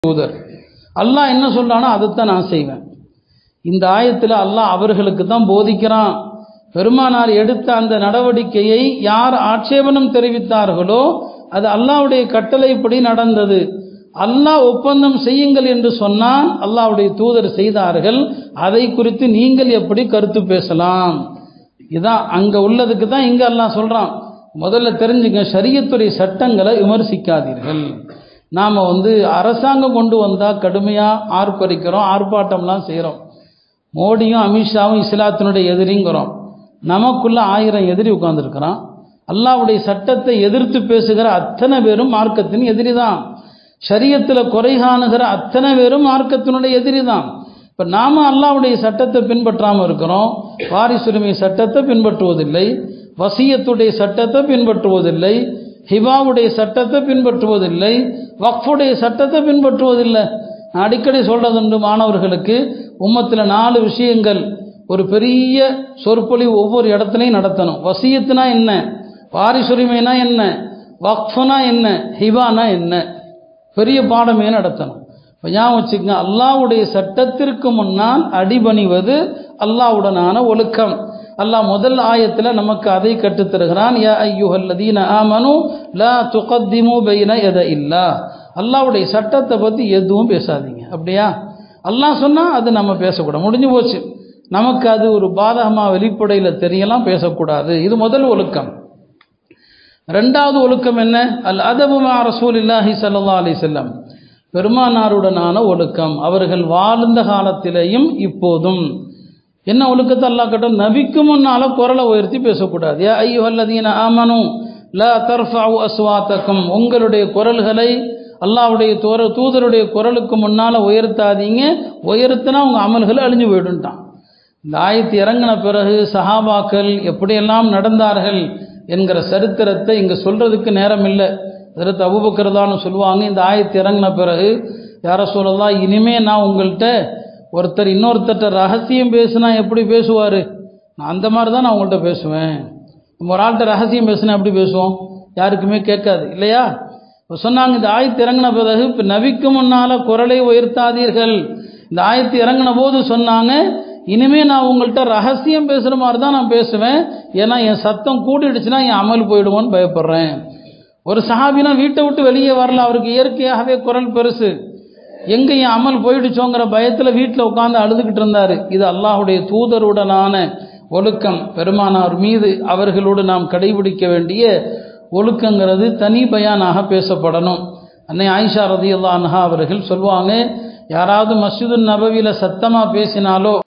தூதர் அல்லாஹ் என்ன சொல்றானோ அதைத்தான் நான் செய்வேன் இந்த ஆயத்தில் அல்லாஹ் அவர்களுக்கு தான் போதிக்கிறான் பெருமானார் எடுத்த அந்த நடவடிக்கையை யார் ஆட்சேபனம் தெரிவித்தார்களோ அது அல்லாஹ்வுடைய கட்டளைப்படி நடந்தது அல்லாஹ் ஒப்பந்தம் செய்யுங்கள் என்று சொன்னால் அல்லாஹ்வுடைய தூதர் செய்தார்கள் அதை குறித்து நீங்கள் எப்படி கருத்து பேசலாம் இதான் அங்க உள்ளதுக்கு தான் இங்க அல்லாஹ் சொல்றான் முதல்ல தெரிஞ்சுங்க ஷரியத்துடைய சட்டங்களை விமர்சிக்காதீர்கள் நாம் வந்து அரசாங்கம் கொண்டு வந்தால் கடுமையாக ஆர்ப்பரிக்கிறோம் ஆர்ப்பாட்டம்லாம் செய்கிறோம் மோடியும் அமித்ஷாவும் இஸ்லாத்தினுடைய எதிரிங்கிறோம் நமக்குள்ள ஆயிரம் எதிரி உட்கார்ந்துருக்கிறான் அல்லாவுடைய சட்டத்தை எதிர்த்து பேசுகிற அத்தனை பேரும் மார்க்கத்தின் எதிரி தான் ஷரியத்தில் குறை காணுகிற அத்தனை பேரும் மார்க்கத்தினுடைய எதிரி தான் இப்போ நாம அல்லாவுடைய சட்டத்தை பின்பற்றாமல் இருக்கிறோம் வாரிசுரிமை சட்டத்தை பின்பற்றுவதில்லை வசியத்துடைய சட்டத்தை பின்பற்றுவதில்லை ஹிபாவுடைய சட்டத்தை பின்பற்றுவதில்லை வக்ஃபுடைய சட்டத்தை பின்பற்றுவதில்லை நான் அடிக்கடி சொல்றதுண்டு மாணவர்களுக்கு உம்மத்தில் நாலு விஷயங்கள் ஒரு பெரிய சொற்பொழிவு ஒவ்வொரு இடத்துலையும் நடத்தணும் வசியத்துனா என்ன வாரிசுரிமைனா என்ன வக்ஃபுனா என்ன ஹிபானா என்ன பெரிய பாடமே நடத்தணும் இப்போ ஞாபகம் வச்சுக்கங்க அல்லாவுடைய சட்டத்திற்கு முன்னால் அடிபணிவது அல்லாவுடனான ஒழுக்கம் அல்லாஹ் முதல் ஆயத்தில் நமக்கு அதை கற்றுத்தருகிறான் யா ஐயுஹல்லதீன ஆமனு லா துகத்திமு பைன எத இல்லா அல்லாவுடைய சட்டத்தை பற்றி எதுவும் பேசாதீங்க அப்படியா அல்லாஹ் சொன்னால் அது நம்ம பேசக்கூடாது முடிஞ்சு போச்சு நமக்கு அது ஒரு பாதகமாக வெளிப்படையில் தெரியலாம் பேசக்கூடாது இது முதல் ஒழுக்கம் ரெண்டாவது ஒழுக்கம் என்ன அல் அதபுமா ரசூல் இல்லாஹி சல்லா அலி செல்லம் பெருமானாருடனான ஒழுக்கம் அவர்கள் வாழ்ந்த காலத்திலேயும் இப்போதும் என்ன ஒழுக்கத்தை அல்லா கட்டும் நபிக்கு முன்னால குரலை உயர்த்தி பேசக்கூடாது யா ஐயோ அல்லதீன ஆமனு ல தர்ஃபாவு அஸ்வாத்தக்கும் உங்களுடைய குரல்களை அல்லாவுடைய தூர தூதருடைய குரலுக்கு முன்னால் உயர்த்தாதீங்க உயர்த்தினா உங்கள் அமல்கள் அழிஞ்சு போயிடுன்ட்டான் இந்த ஆயத்து இறங்கின பிறகு சஹாபாக்கள் எப்படியெல்லாம் நடந்தார்கள் என்கிற சரித்திரத்தை இங்கே சொல்கிறதுக்கு நேரம் இல்லை அதற்கு அபுபக்கர்தான்னு சொல்லுவாங்க இந்த ஆயத்து இறங்கின பிறகு யார சொல்லலாம் இனிமே நான் உங்கள்கிட்ட ஒருத்தர் இன்னொருத்தர்கிட்ட ரகசியம் பேசுனா எப்படி பேசுவார் நான் அந்த மாதிரி தான் நான் உங்கள்கிட்ட பேசுவேன் நம்ம ஒரு ஆள்கிட்ட ரகசியம் பேசுனா எப்படி பேசுவோம் யாருக்குமே கேட்காது இல்லையா இப்போ சொன்னாங்க இந்த ஆயத்து இறங்கின பிறகு இப்போ நபிக்கு முன்னால் குரலை உயர்த்தாதீர்கள் இந்த ஆயத்து இறங்கின போது சொன்னாங்க இனிமே நான் உங்கள்கிட்ட ரகசியம் பேசுகிற மாதிரி தான் நான் பேசுவேன் ஏன்னா என் சத்தம் கூடிடுச்சுன்னா என் அமல் போயிடுவோன்னு பயப்படுறேன் ஒரு சஹாபினா வீட்டை விட்டு வெளியே வரல அவருக்கு இயற்கையாகவே குரல் பெருசு எங்கே என் அமல் போயிடுச்சோங்கிற பயத்தில் வீட்டில் உட்காந்து அழுதுகிட்டு இருந்தார் இது அல்லாஹுடைய தூதருடனான ஒழுக்கம் பெருமானார் மீது அவர்களோடு நாம் கடைபிடிக்க வேண்டிய ஒழுக்கங்கிறது தனி பயானாக பேசப்படணும் அன்னை ஆயிஷா ரதி அன்ஹா அவர்கள் சொல்லுவாங்க யாராவது மஸ்ஜிது நபவியில் சத்தமாக பேசினாலோ